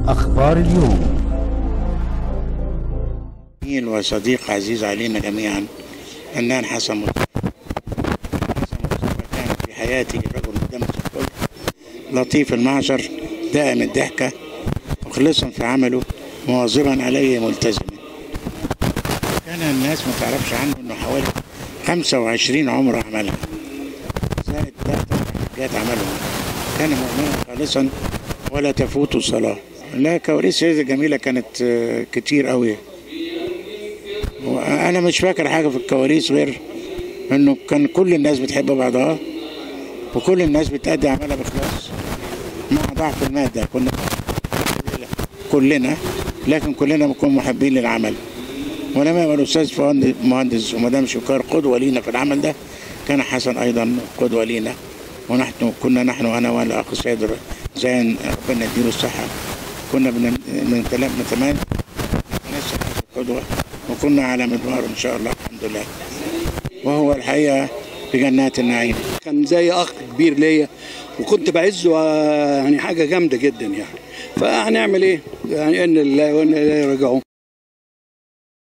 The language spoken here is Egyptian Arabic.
أخبار اليوم جميل وصديق عزيز علينا جميعا فنان حسن مصطفى حسن مصطفى كان في حياتي رجل دمس الكل لطيف المعشر دائم الضحكة مخلصا في عمله مواظبا عليه ملتزما كان الناس ما تعرفش عنه انه حوالي 25 عمره عملها زائد ثلاث حاجات عملهم كان مؤمنا خالصا ولا تفوت الصلاة لا كواليس هذه جميلة كانت آه، كتير قوي انا مش فاكر حاجه في الكواليس غير انه كان كل الناس بتحب بعضها وكل الناس بتأدي عملها بإخلاص مع ضعف المادة كنا كلنا لكن كلنا بنكون محبين للعمل ولما يبقى الأستاذ فؤاد مهندس ومدام شكار قدوة لينا في العمل ده كان حسن أيضا قدوة لينا ونحن كنا نحن أنا والأخ سيد زين ربنا يديله الصحة كنا بن- بنتلا- نتمنى نفس القدوة وكنا على مدمار إن شاء الله الحمد لله وهو الحقيقة في جنات النعيم كان زي اخ كبير ليا وكنت بعزه آه، يعني حاجه جامده جدا يعني فهنعمل ايه؟ يعني ان الله وانا اليه راجعون